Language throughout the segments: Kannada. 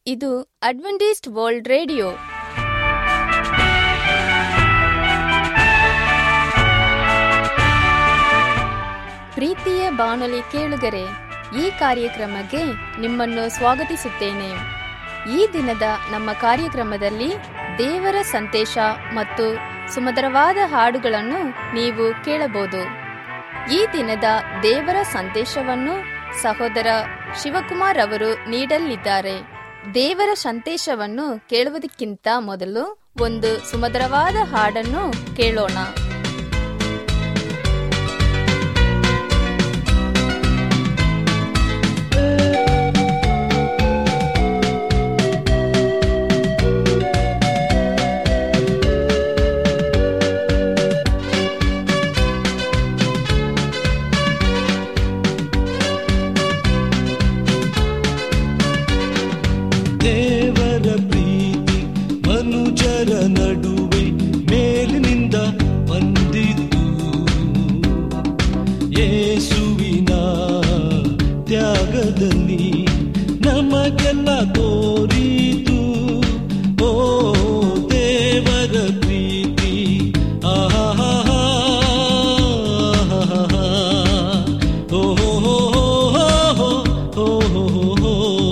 ಇದು ಅಡ್ವೆಂಟಿಸ್ಟ್ ವರ್ಲ್ಡ್ ರೇಡಿಯೋ ಪ್ರೀತಿಯ ಬಾನುಲಿ ಕೇಳುಗರೆ ಈ ಕಾರ್ಯಕ್ರಮಕ್ಕೆ ನಿಮ್ಮನ್ನು ಸ್ವಾಗತಿಸುತ್ತೇನೆ ಈ ದಿನದ ನಮ್ಮ ಕಾರ್ಯಕ್ರಮದಲ್ಲಿ ದೇವರ ಸಂದೇಶ ಮತ್ತು ಸುಮಧುರವಾದ ಹಾಡುಗಳನ್ನು ನೀವು ಕೇಳಬಹುದು ಈ ದಿನದ ದೇವರ ಸಂದೇಶವನ್ನು ಸಹೋದರ ಶಿವಕುಮಾರ್ ಅವರು ನೀಡಲಿದ್ದಾರೆ ದೇವರ ಸಂದೇಶವನ್ನು ಕೇಳುವುದಕ್ಕಿಂತ ಮೊದಲು ಒಂದು ಸುಮಧುರವಾದ ಹಾಡನ್ನು ಕೇಳೋಣ ದೇವರ ಪ್ರೀತಿ ಮನುಜರ ನಡುವೆ ಮೇಲಿನಿಂದ ಬಂದಿದ್ದು ಯೇಸುವಿನ ತ್ಯಾಗದಲ್ಲಿ ನಮಗೆಲ್ಲ ತೋರಿತು ಓ ದೇವರ ಪ್ರೀತಿ ಆಹಾ ಓ ಹೋ ಹೋ ಹೋ ಹೋ ಹೋ ಹೋ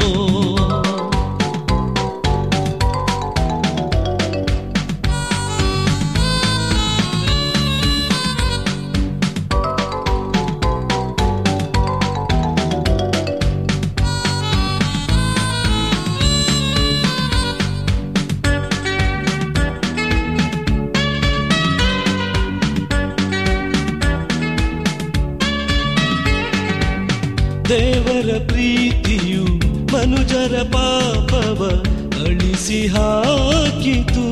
ದೇವರ ಪ್ರೀತಿಯು ಮನುಜರ ಪಾಪವ ಅಳಿಸಿ ಹಾಕಿತು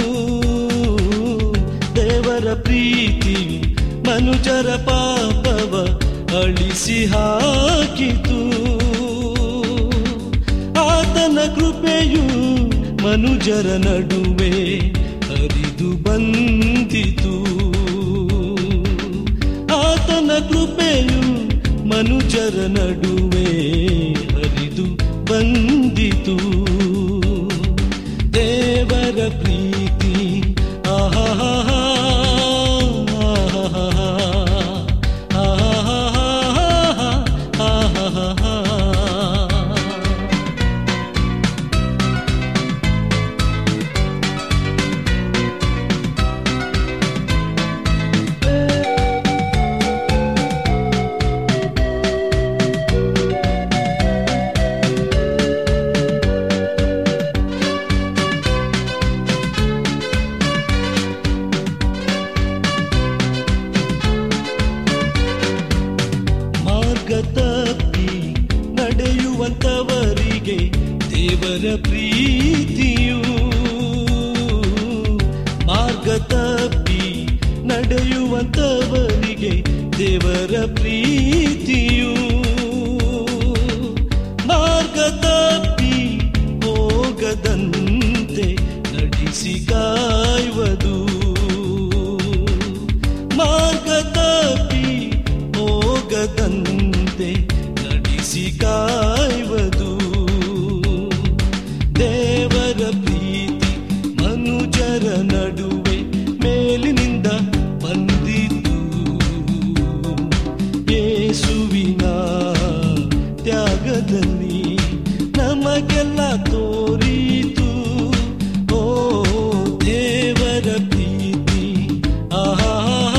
ದೇವರ ಪ್ರೀತಿಯು ಮನುಜರ ಪಾಪವ ಅಳಿಸಿ ಹಾಕಿತು ಆತನ ಕೃಪೆಯು ಮನುಜರ ನಡುವೆ ಹರಿದು ಬಂದಿತು ಆತನ ಕೃಪೆಯು ಮನುಜರ ನಡುವೆ ಹರಿದು ಬಂದಿತು ದೇವರ ಪ್ರೀತಿ ಆಹಾ ಮಾರ್ಗ ತಪ್ಪಿ ನಡೆಯುವಂತವರಿಗೆ ದೇವರ ಪ್ರೀತಿಯು ಮಾರ್ಗ ತಪ್ಪಿ ನಡೆಯುವಂತವರಿಗೆ ದೇವರ ಪ್ರೀತಿಯು ಮಾರ್ಗ ತಪ್ಪಿ ಹೋಗದಂತೆ ನಡೆಸಿ ಕಾಯುವುದು ಮಾರ್ಗ ತಪ್ಪಿ ಹೋಗದಂತೆ ನಡೆಸಿ ಕಾಯುವುದು ದೇವರ ಪ್ರೀತಿ ಮನುಜರ ನಡುವೆ ಮೇಲಿನಿಂದ ಬಂದಿದ್ದು ಯೇಸುವಿನ ತ್ಯಾಗದಲ್ಲಿ ನಮಗೆಲ್ಲ ತೋರಿತು ಓ ದೇವರ ಪ್ರೀತಿ ಆಹಾ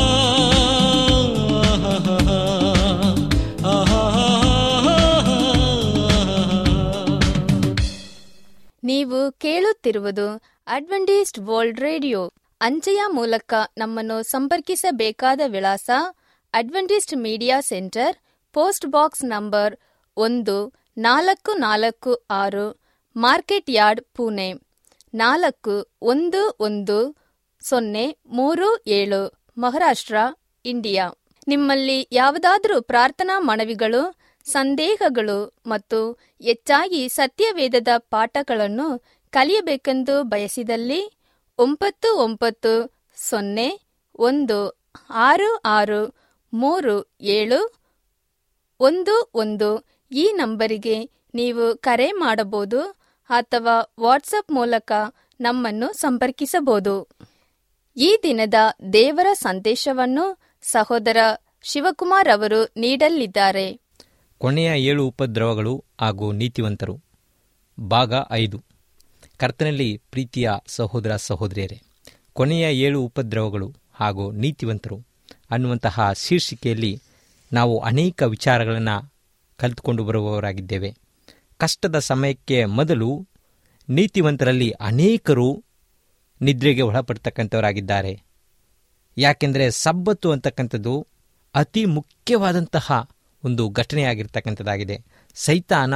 ನೀವು ಕೇಳುತ್ತಿರುವುದು ಅಡ್ವೆಂಟಿಸ್ಟ್ ವರ್ಲ್ಡ್ ರೇಡಿಯೋ ಅಂಚೆಯ ಮೂಲಕ ನಮ್ಮನ್ನು ಸಂಪರ್ಕಿಸಬೇಕಾದ ವಿಳಾಸ adventist media centre post box number ಒಂದು ನಾಲ್ಕು ನಾಲ್ಕು ಆರು ಮಾರ್ಕೆಟ್ ಯಾರ್ಡ್ ಪುಣೆ ನಾಲ್ಕು ಒಂದು ಒಂದು ಸೊನ್ನೆ ಮೂರು ಏಳು ಮಹಾರಾಷ್ಟ್ರ ಇಂಡಿಯಾ ನಿಮ್ಮಲ್ಲಿ ಯಾವುದಾದರೂ ಪ್ರಾರ್ಥನಾ ಮನವಿಗಳು ಸಂದೇಹಗಳು ಮತ್ತು ಹೆಚ್ಚಾಗಿ ಸತ್ಯವೇದದ ಪಾಠಗಳನ್ನು ಕಲಿಯಬೇಕೆಂದು ಬಯಸಿದಲ್ಲಿ ಒಂಬತ್ತು ಒಂಬತ್ತು ಸೊನ್ನೆ ಒಂದು ಆರು ಆರು ಮೂರು ಏಳು ಒಂದು ಒಂದು ಈ ನಂಬರಿಗೆ ನೀವು ಕರೆ ಮಾಡಬಹುದು ಅಥವಾ ವಾಟ್ಸಪ್ ಮೂಲಕ ನಮ್ಮನ್ನು ಸಂಪರ್ಕಿಸಬಹುದು ಈ ದಿನದ ದೇವರ ಸಂದೇಶವನ್ನು ಸಹೋದರ ಶಿವಕುಮಾರ್ ಅವರು ನೀಡಲಿದ್ದಾರೆ ಕೊನೆಯ ಏಳು ಉಪದ್ರವಗಳು ಹಾಗೂ ನೀತಿವಂತರು ಭಾಗ ಐದು ಕರ್ತನಲ್ಲಿ ಪ್ರೀತಿಯ ಸಹೋದರ ಸಹೋದರಿಯರೇ ಕೊನೆಯ ಏಳು ಉಪದ್ರವಗಳು ಹಾಗೂ ನೀತಿವಂತರು ಅನ್ನುವಂತಹ ಶೀರ್ಷಿಕೆಯಲ್ಲಿ ನಾವು ಅನೇಕ ವಿಚಾರಗಳನ್ನು ಕಲಿತುಕೊಂಡು ಬರುವವರಾಗಿದ್ದೇವೆ ಕಷ್ಟದ ಸಮಯಕ್ಕೆ ಮೊದಲು ನೀತಿವಂತರಲ್ಲಿ ಅನೇಕರು ನಿದ್ರೆಗೆ ಒಳಪಡ್ತಕ್ಕಂಥವರಾಗಿದ್ದಾರೆ ಯಾಕೆಂದರೆ ಸಬ್ಬತ್ತು ಅಂತಕ್ಕಂಥದ್ದು ಅತಿ ಮುಖ್ಯವಾದಂತಹ ಒಂದು ಘಟನೆಯಾಗಿರ್ತಕ್ಕಂಥದ್ದಾಗಿದೆ ಸೈತಾನ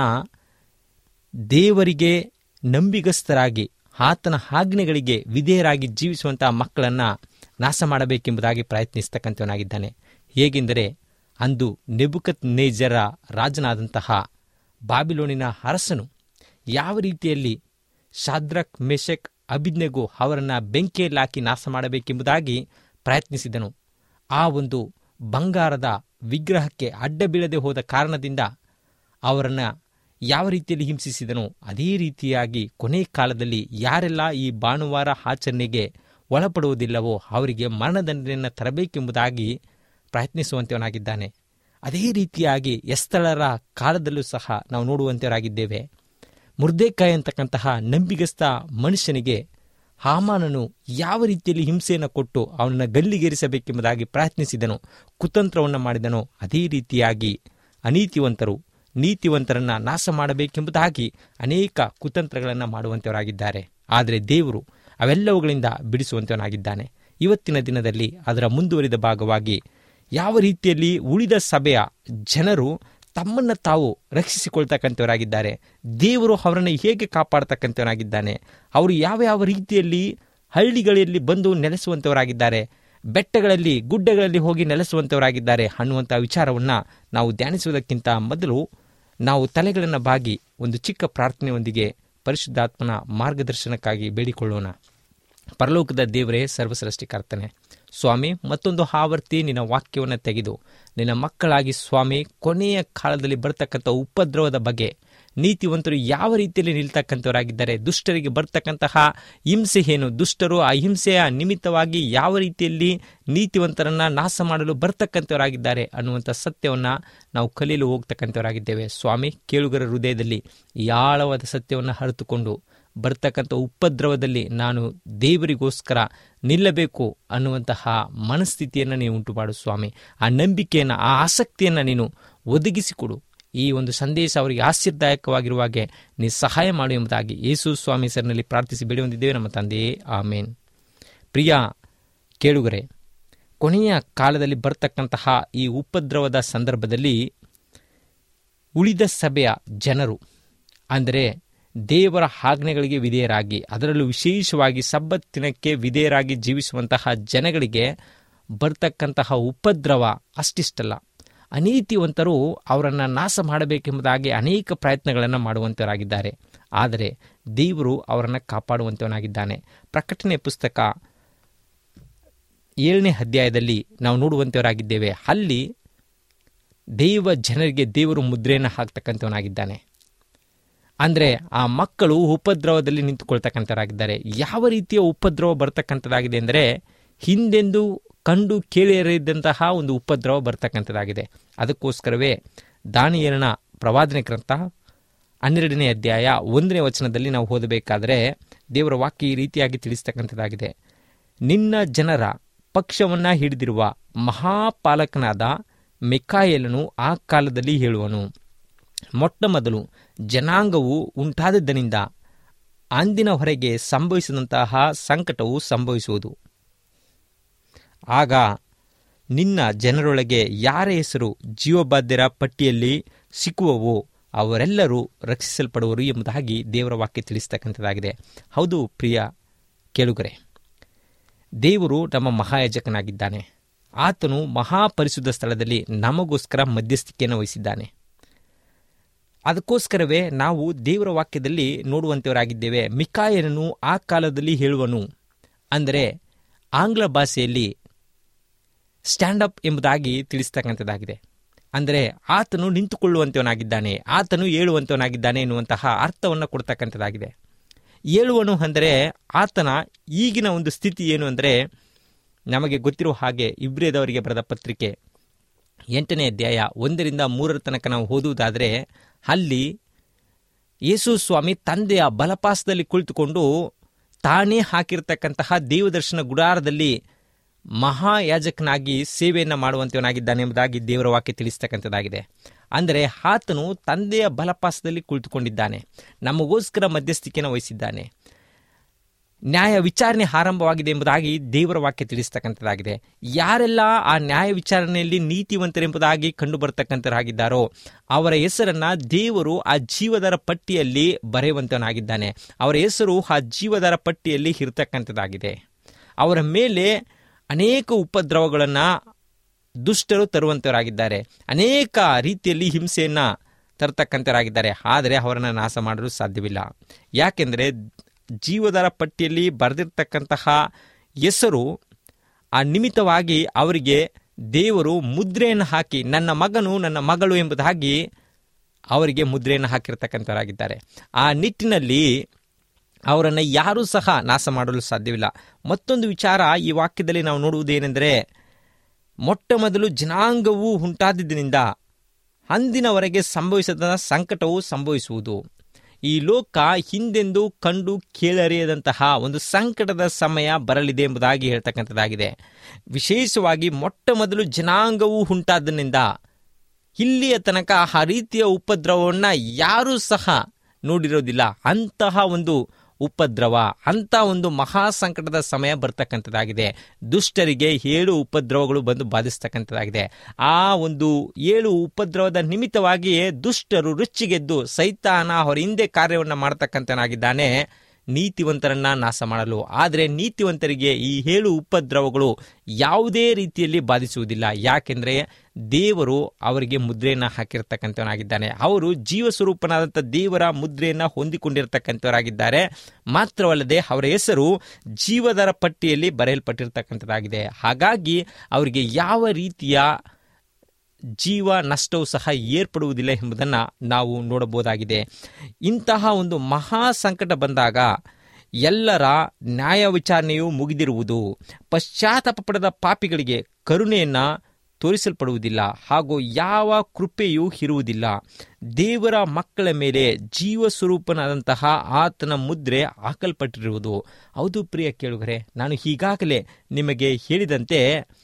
ದೇವರಿಗೆ ನಂಬಿಗಸ್ತರಾಗಿ ಆತನ ಆಜ್ಞೆಗಳಿಗೆ ವಿಧೇಯರಾಗಿ ಜೀವಿಸುವಂತಹ ಮಕ್ಕಳನ್ನು ನಾಶ ಮಾಡಬೇಕೆಂಬುದಾಗಿ ಪ್ರಯತ್ನಿಸ್ತಕ್ಕಂಥವನಾಗಿದ್ದಾನೆ ಹೇಗೆಂದರೆ ಅಂದು ನೆಬುಕತ್ ನೇಜರ ರಾಜನಾದಂತಹ ಬಾಬಿಲೋನಿನ ಅರಸನು ಯಾವ ರೀತಿಯಲ್ಲಿ ಶಾದ್ರಕ್ ಮೆಷಕ್ ಅಭಿಜ್ಞೆಗೂ ಅವರನ್ನು ಬೆಂಕಿಯಲ್ಲಿ ಹಾಕಿ ನಾಶ ಮಾಡಬೇಕೆಂಬುದಾಗಿ ಪ್ರಯತ್ನಿಸಿದನು ಆ ಒಂದು ಬಂಗಾರದ ವಿಗ್ರಹಕ್ಕೆ ಅಡ್ಡ ಬೀಳದೆ ಹೋದ ಕಾರಣದಿಂದ ಅವರನ್ನು ಯಾವ ರೀತಿಯಲ್ಲಿ ಹಿಂಸಿಸಿದನೋ ಅದೇ ರೀತಿಯಾಗಿ ಕೊನೆ ಕಾಲದಲ್ಲಿ ಯಾರೆಲ್ಲ ಈ ಭಾನುವಾರ ಆಚರಣೆಗೆ ಒಳಪಡುವುದಿಲ್ಲವೋ ಅವರಿಗೆ ಮರಣದಂಡನೆಯನ್ನು ತರಬೇಕೆಂಬುದಾಗಿ ಪ್ರಯತ್ನಿಸುವಂತವನಾಗಿದ್ದಾನೆ ಅದೇ ರೀತಿಯಾಗಿ ಎಸ್ತಳರ ಕಾಲದಲ್ಲೂ ಸಹ ನಾವು ನೋಡುವಂತವರಾಗಿದ್ದೇವೆ ಮುರ್ದೇಕಾಯಿ ಅಂತಕ್ಕಂತಹ ನಂಬಿಗಸ್ತ ಮನುಷ್ಯನಿಗೆ ಹಾಮಾನನು ಯಾವ ರೀತಿಯಲ್ಲಿ ಹಿಂಸೆಯನ್ನು ಕೊಟ್ಟು ಅವನನ್ನು ಗಲ್ಲಿಗೇರಿಸಬೇಕೆಂಬುದಾಗಿ ಪ್ರಯತ್ನಿಸಿದನು ಕುತಂತ್ರವನ್ನು ಮಾಡಿದನೋ ಅದೇ ರೀತಿಯಾಗಿ ಅನೀತಿವಂತರು ನೀತಿವಂತರನ್ನ ನಾಶ ಮಾಡಬೇಕೆಂಬುದಾಗಿ ಅನೇಕ ಕುತಂತ್ರಗಳನ್ನು ಮಾಡುವಂತವರಾಗಿದ್ದಾರೆ ಆದರೆ ದೇವರು ಅವೆಲ್ಲವುಗಳಿಂದ ಬಿಡಿಸುವಂತವನಾಗಿದ್ದಾನೆ ಇವತ್ತಿನ ದಿನದಲ್ಲಿ ಅದರ ಮುಂದುವರಿದ ಭಾಗವಾಗಿ ಯಾವ ರೀತಿಯಲ್ಲಿ ಉಳಿದ ಸಭೆಯ ಜನರು ತಮ್ಮನ್ನು ತಾವು ರಕ್ಷಿಸಿಕೊಳ್ತಕ್ಕಂಥವರಾಗಿದ್ದಾರೆ ದೇವರು ಅವರನ್ನು ಹೇಗೆ ಕಾಪಾಡ್ತಕ್ಕಂಥವರಾಗಿದ್ದಾನೆ ಅವರು ಯಾವ ಯಾವ ರೀತಿಯಲ್ಲಿ ಹಳ್ಳಿಗಳಲ್ಲಿ ಬಂದು ನೆಲೆಸುವಂಥವರಾಗಿದ್ದಾರೆ ಬೆಟ್ಟಗಳಲ್ಲಿ ಗುಡ್ಡಗಳಲ್ಲಿ ಹೋಗಿ ನೆಲೆಸುವಂಥವರಾಗಿದ್ದಾರೆ ಅನ್ನುವಂಥ ವಿಚಾರವನ್ನು ನಾವು ಧ್ಯಾನಿಸುವುದಕ್ಕಿಂತ ಮೊದಲು ನಾವು ತಲೆಗಳನ್ನು ಬಾಗಿ ಒಂದು ಚಿಕ್ಕ ಪ್ರಾರ್ಥನೆಯೊಂದಿಗೆ ಪರಿಶುದ್ಧಾತ್ಮನ ಮಾರ್ಗದರ್ಶನಕ್ಕಾಗಿ ಬೇಡಿಕೊಳ್ಳೋಣ ಪರಲೋಕದ ದೇವರೇ ಸರ್ವಸೃಷ್ಟಿಕರ್ತನೆ ಸ್ವಾಮಿ ಮತ್ತೊಂದು ಆವರ್ತಿ ನಿನ್ನ ವಾಕ್ಯವನ್ನು ತೆಗೆದು ನಿನ್ನ ಮಕ್ಕಳಾಗಿ ಸ್ವಾಮಿ ಕೊನೆಯ ಕಾಲದಲ್ಲಿ ಬರ್ತಕ್ಕಂಥ ಉಪದ್ರವದ ಬಗ್ಗೆ ನೀತಿವಂತರು ಯಾವ ರೀತಿಯಲ್ಲಿ ನಿಲ್ತಕ್ಕಂಥವರಾಗಿದ್ದಾರೆ ದುಷ್ಟರಿಗೆ ಬರ್ತಕ್ಕಂತಹ ಹಿಂಸೆ ಏನು ದುಷ್ಟರು ಆ ಹಿಂಸೆಯ ನಿಮಿತ್ತವಾಗಿ ಯಾವ ರೀತಿಯಲ್ಲಿ ನೀತಿವಂತರನ್ನ ನಾಶ ಮಾಡಲು ಬರ್ತಕ್ಕಂಥವರಾಗಿದ್ದಾರೆ ಅನ್ನುವಂಥ ಸತ್ಯವನ್ನು ನಾವು ಕಲಿಯಲು ಹೋಗ್ತಕ್ಕಂಥವರಾಗಿದ್ದೇವೆ ಸ್ವಾಮಿ ಕೇಳುಗರ ಹೃದಯದಲ್ಲಿ ಈ ಆಳವಾದ ಸತ್ಯವನ್ನು ಅರಿತುಕೊಂಡು ಬರ್ತಕ್ಕಂಥ ಉಪದ್ರವದಲ್ಲಿ ನಾನು ದೇವರಿಗೋಸ್ಕರ ನಿಲ್ಲಬೇಕು ಅನ್ನುವಂತಹ ಮನಸ್ಥಿತಿಯನ್ನು ನೀನು ಉಂಟು ಮಾಡು ಸ್ವಾಮಿ ಆ ನಂಬಿಕೆಯನ್ನು ಆ ಆಸಕ್ತಿಯನ್ನು ನೀನು ಒದಗಿಸಿಕೊಡು ಈ ಒಂದು ಸಂದೇಶ ಅವರಿಗೆ ಆಶೀರ್ದಾಯಕವಾಗಿರುವಾಗೆ ನೀ ಸಹಾಯ ಮಾಡು ಎಂಬುದಾಗಿ ಯೇಸು ಸ್ವಾಮಿ ಸರ್ನಲ್ಲಿ ಪ್ರಾರ್ಥಿಸಿ ಬೇಡಿ ಹೊಂದಿದ್ದೇವೆ ನಮ್ಮ ತಂದೆಯೇ ಆಮೇನ್ ಪ್ರಿಯ ಕೇಳುಗರೆ ಕೊನೆಯ ಕಾಲದಲ್ಲಿ ಬರ್ತಕ್ಕಂತಹ ಈ ಉಪದ್ರವದ ಸಂದರ್ಭದಲ್ಲಿ ಉಳಿದ ಸಭೆಯ ಜನರು ಅಂದರೆ ದೇವರ ಆಜ್ಞೆಗಳಿಗೆ ವಿಧೇಯರಾಗಿ ಅದರಲ್ಲೂ ವಿಶೇಷವಾಗಿ ಸಬ್ಬತ್ತಿನಕ್ಕೆ ವಿಧೇಯರಾಗಿ ಜೀವಿಸುವಂತಹ ಜನಗಳಿಗೆ ಬರ್ತಕ್ಕಂತಹ ಉಪದ್ರವ ಅಷ್ಟಿಷ್ಟಲ್ಲ ಅನೀತಿವಂತರು ಅವರನ್ನು ನಾಶ ಮಾಡಬೇಕೆಂಬುದಾಗಿ ಅನೇಕ ಪ್ರಯತ್ನಗಳನ್ನು ಮಾಡುವಂತವರಾಗಿದ್ದಾರೆ ಆದರೆ ದೇವರು ಅವರನ್ನು ಕಾಪಾಡುವಂತವನಾಗಿದ್ದಾನೆ ಪ್ರಕಟಣೆ ಪುಸ್ತಕ ಏಳನೇ ಅಧ್ಯಾಯದಲ್ಲಿ ನಾವು ನೋಡುವಂತವರಾಗಿದ್ದೇವೆ ಅಲ್ಲಿ ದೈವ ಜನರಿಗೆ ದೇವರು ಮುದ್ರೆಯನ್ನು ಹಾಕ್ತಕ್ಕಂಥವನಾಗಿದ್ದಾನೆ ಅಂದರೆ ಆ ಮಕ್ಕಳು ಉಪದ್ರವದಲ್ಲಿ ನಿಂತುಕೊಳ್ತಕ್ಕಂಥವರಾಗಿದ್ದಾರೆ ಯಾವ ರೀತಿಯ ಉಪದ್ರವ ಬರ್ತಕ್ಕಂಥದ್ದಾಗಿದೆ ಅಂದರೆ ಹಿಂದೆಂದು ಕಂಡು ಕೇಳಿರದಂತಹ ಒಂದು ಉಪದ್ರವ ಬರ್ತಕ್ಕಂಥದ್ದಾಗಿದೆ ಅದಕ್ಕೋಸ್ಕರವೇ ದಾನಿಯರನ ಪ್ರವಾದನೆ ಗ್ರಂಥ ಹನ್ನೆರಡನೇ ಅಧ್ಯಾಯ ಒಂದನೇ ವಚನದಲ್ಲಿ ನಾವು ಓದಬೇಕಾದರೆ ದೇವರ ವಾಕ್ಯ ಈ ರೀತಿಯಾಗಿ ತಿಳಿಸ್ತಕ್ಕಂಥದ್ದಾಗಿದೆ ನಿನ್ನ ಜನರ ಪಕ್ಷವನ್ನು ಹಿಡಿದಿರುವ ಮಹಾಪಾಲಕನಾದ ಮೆಕಾಯಲನು ಆ ಕಾಲದಲ್ಲಿ ಹೇಳುವನು ಮೊಟ್ಟ ಮೊದಲು ಜನಾಂಗವು ಉಂಟಾದದ್ದರಿಂದ ಅಂದಿನ ಹೊರಗೆ ಸಂಭವಿಸಿದಂತಹ ಸಂಕಟವು ಸಂಭವಿಸುವುದು ಆಗ ನಿನ್ನ ಜನರೊಳಗೆ ಯಾರ ಹೆಸರು ಜೀವಬಾಧ್ಯರ ಪಟ್ಟಿಯಲ್ಲಿ ಸಿಕ್ಕುವವೋ ಅವರೆಲ್ಲರೂ ರಕ್ಷಿಸಲ್ಪಡುವರು ಎಂಬುದಾಗಿ ದೇವರ ವಾಕ್ಯ ತಿಳಿಸ್ತಕ್ಕಂಥದ್ದಾಗಿದೆ ಹೌದು ಪ್ರಿಯ ಕೇಳುಗರೆ ದೇವರು ನಮ್ಮ ಮಹಾಯಾಜಕನಾಗಿದ್ದಾನೆ ಆತನು ಮಹಾಪರಿಶುದ್ಧ ಸ್ಥಳದಲ್ಲಿ ನಮಗೋಸ್ಕರ ಮಧ್ಯಸ್ಥಿಕೆಯನ್ನು ವಹಿಸಿದ್ದಾನೆ ಅದಕ್ಕೋಸ್ಕರವೇ ನಾವು ದೇವರ ವಾಕ್ಯದಲ್ಲಿ ನೋಡುವಂತವರಾಗಿದ್ದೇವೆ ಮಿಕಾಯನನು ಆ ಕಾಲದಲ್ಲಿ ಹೇಳುವನು ಅಂದರೆ ಆಂಗ್ಲ ಭಾಷೆಯಲ್ಲಿ ಸ್ಟ್ಯಾಂಡ್ ಅಪ್ ಎಂಬುದಾಗಿ ತಿಳಿಸ್ತಕ್ಕಂಥದ್ದಾಗಿದೆ ಅಂದರೆ ಆತನು ನಿಂತುಕೊಳ್ಳುವಂತವನಾಗಿದ್ದಾನೆ ಆತನು ಏಳುವಂತವನಾಗಿದ್ದಾನೆ ಎನ್ನುವಂತಹ ಅರ್ಥವನ್ನು ಕೊಡ್ತಕ್ಕಂಥದ್ದಾಗಿದೆ ಏಳುವನು ಅಂದರೆ ಆತನ ಈಗಿನ ಒಂದು ಸ್ಥಿತಿ ಏನು ಅಂದರೆ ನಮಗೆ ಗೊತ್ತಿರುವ ಹಾಗೆ ಇಬ್ರಿಯದವರಿಗೆ ಬರೆದ ಪತ್ರಿಕೆ ಎಂಟನೇ ಅಧ್ಯಾಯ ಒಂದರಿಂದ ಮೂರರ ತನಕ ನಾವು ಓದುವುದಾದರೆ ಅಲ್ಲಿ ಯೇಸು ಸ್ವಾಮಿ ತಂದೆಯ ಬಲಪಾಸದಲ್ಲಿ ಕುಳಿತುಕೊಂಡು ತಾನೇ ಹಾಕಿರ್ತಕ್ಕಂತಹ ದೇವದರ್ಶನ ಗುಡಾರದಲ್ಲಿ ಮಹಾಯಾಜಕನಾಗಿ ಸೇವೆಯನ್ನು ಮಾಡುವಂತವನಾಗಿದ್ದಾನೆ ಎಂಬುದಾಗಿ ದೇವರ ವಾಕ್ಯ ತಿಳಿಸ್ತಕ್ಕಂಥದ್ದಾಗಿದೆ ಅಂದರೆ ಆತನು ತಂದೆಯ ಬಲಪಾಸದಲ್ಲಿ ಕುಳಿತುಕೊಂಡಿದ್ದಾನೆ ನಮಗೋಸ್ಕರ ಮಧ್ಯಸ್ಥಿಕೆಯನ್ನು ವಹಿಸಿದ್ದಾನೆ ನ್ಯಾಯ ವಿಚಾರಣೆ ಆರಂಭವಾಗಿದೆ ಎಂಬುದಾಗಿ ದೇವರ ವಾಕ್ಯ ತಿಳಿಸ್ತಕ್ಕಂಥದ್ದಾಗಿದೆ ಯಾರೆಲ್ಲ ಆ ನ್ಯಾಯ ವಿಚಾರಣೆಯಲ್ಲಿ ನೀತಿವಂತರೆಂಬುದಾಗಿ ಕಂಡು ಬರ್ತಕ್ಕಂಥರಾಗಿದ್ದಾರೋ ಅವರ ಹೆಸರನ್ನ ದೇವರು ಆ ಜೀವದರ ಪಟ್ಟಿಯಲ್ಲಿ ಬರೆಯುವಂತವನಾಗಿದ್ದಾನೆ ಅವರ ಹೆಸರು ಆ ಜೀವದರ ಪಟ್ಟಿಯಲ್ಲಿ ಇರತಕ್ಕಂಥದ್ದಾಗಿದೆ ಅವರ ಮೇಲೆ ಅನೇಕ ಉಪದ್ರವಗಳನ್ನು ದುಷ್ಟರು ತರುವಂತವರಾಗಿದ್ದಾರೆ ಅನೇಕ ರೀತಿಯಲ್ಲಿ ಹಿಂಸೆಯನ್ನು ತರತಕ್ಕಂಥವರಾಗಿದ್ದಾರೆ ಆದರೆ ಅವರನ್ನು ನಾಶ ಮಾಡಲು ಸಾಧ್ಯವಿಲ್ಲ ಯಾಕೆಂದರೆ ಜೀವದರ ಪಟ್ಟಿಯಲ್ಲಿ ಬರೆದಿರ್ತಕ್ಕಂತಹ ಹೆಸರು ಆ ನಿಮಿತ್ತವಾಗಿ ಅವರಿಗೆ ದೇವರು ಮುದ್ರೆಯನ್ನು ಹಾಕಿ ನನ್ನ ಮಗನು ನನ್ನ ಮಗಳು ಎಂಬುದಾಗಿ ಅವರಿಗೆ ಮುದ್ರೆಯನ್ನು ಹಾಕಿರ್ತಕ್ಕಂಥವರಾಗಿದ್ದಾರೆ ಆ ನಿಟ್ಟಿನಲ್ಲಿ ಅವರನ್ನು ಯಾರೂ ಸಹ ನಾಶ ಮಾಡಲು ಸಾಧ್ಯವಿಲ್ಲ ಮತ್ತೊಂದು ವಿಚಾರ ಈ ವಾಕ್ಯದಲ್ಲಿ ನಾವು ನೋಡುವುದೇನೆಂದರೆ ಮೊಟ್ಟ ಮೊದಲು ಜನಾಂಗವು ಉಂಟಾದಿದ್ದರಿಂದ ಅಂದಿನವರೆಗೆ ಸಂಭವಿಸದ ಸಂಕಟವು ಸಂಭವಿಸುವುದು ಈ ಲೋಕ ಹಿಂದೆಂದು ಕಂಡು ಕೇಳರಿಯದಂತಹ ಒಂದು ಸಂಕಟದ ಸಮಯ ಬರಲಿದೆ ಎಂಬುದಾಗಿ ಹೇಳ್ತಕ್ಕಂಥದ್ದಾಗಿದೆ ವಿಶೇಷವಾಗಿ ಮೊಟ್ಟ ಮೊದಲು ಜನಾಂಗವು ಉಂಟಾದನಿಂದ ಇಲ್ಲಿಯ ತನಕ ಆ ರೀತಿಯ ಉಪದ್ರವವನ್ನು ಯಾರೂ ಸಹ ನೋಡಿರೋದಿಲ್ಲ ಅಂತಹ ಒಂದು ಉಪದ್ರವ ಅಂತ ಒಂದು ಮಹಾ ಸಂಕಟದ ಸಮಯ ಬರ್ತಕ್ಕಂಥದ್ದಾಗಿದೆ ದುಷ್ಟರಿಗೆ ಏಳು ಉಪದ್ರವಗಳು ಬಂದು ಬಾಧಿಸ್ತಕ್ಕಂಥದ್ದಾಗಿದೆ ಆ ಒಂದು ಏಳು ಉಪದ್ರವದ ನಿಮಿತ್ತವಾಗಿಯೇ ದುಷ್ಟರು ರುಚಿಗೆದ್ದು ಸೈತಾನ ಅವರ ಹಿಂದೆ ಕಾರ್ಯವನ್ನು ಮಾಡತಕ್ಕಂಥನಾಗಿದ್ದಾನೆ ನೀತಿವಂತರನ್ನ ನಾಶ ಮಾಡಲು ಆದರೆ ನೀತಿವಂತರಿಗೆ ಈ ಏಳು ಉಪದ್ರವಗಳು ಯಾವುದೇ ರೀತಿಯಲ್ಲಿ ಬಾಧಿಸುವುದಿಲ್ಲ ಯಾಕೆಂದರೆ ದೇವರು ಅವರಿಗೆ ಮುದ್ರೆಯನ್ನು ಹಾಕಿರ್ತಕ್ಕಂಥವನಾಗಿದ್ದಾನೆ ಅವರು ಜೀವ ಸ್ವರೂಪನಾದಂಥ ದೇವರ ಮುದ್ರೆಯನ್ನು ಹೊಂದಿಕೊಂಡಿರ್ತಕ್ಕಂಥವರಾಗಿದ್ದಾರೆ ಮಾತ್ರವಲ್ಲದೆ ಅವರ ಹೆಸರು ಜೀವದರ ಪಟ್ಟಿಯಲ್ಲಿ ಬರೆಯಲ್ಪಟ್ಟಿರ್ತಕ್ಕಂಥದ್ದಾಗಿದೆ ಹಾಗಾಗಿ ಅವರಿಗೆ ಯಾವ ರೀತಿಯ ಜೀವ ನಷ್ಟವು ಸಹ ಏರ್ಪಡುವುದಿಲ್ಲ ಎಂಬುದನ್ನು ನಾವು ನೋಡಬಹುದಾಗಿದೆ ಇಂತಹ ಒಂದು ಮಹಾ ಸಂಕಟ ಬಂದಾಗ ಎಲ್ಲರ ನ್ಯಾಯ ವಿಚಾರಣೆಯು ಮುಗಿದಿರುವುದು ಪಶ್ಚಾತ್ತಾಪ ಪಡೆದ ಪಾಪಿಗಳಿಗೆ ಕರುಣೆಯನ್ನು ತೋರಿಸಲ್ಪಡುವುದಿಲ್ಲ ಹಾಗೂ ಯಾವ ಕೃಪೆಯೂ ಇರುವುದಿಲ್ಲ ದೇವರ ಮಕ್ಕಳ ಮೇಲೆ ಜೀವ ಸ್ವರೂಪನಾದಂತಹ ಆತನ ಮುದ್ರೆ ಹಾಕಲ್ಪಟ್ಟಿರುವುದು ಹೌದು ಪ್ರಿಯ ಕೇಳುಗರೆ ನಾನು ಈಗಾಗಲೇ ನಿಮಗೆ ಹೇಳಿದಂತೆ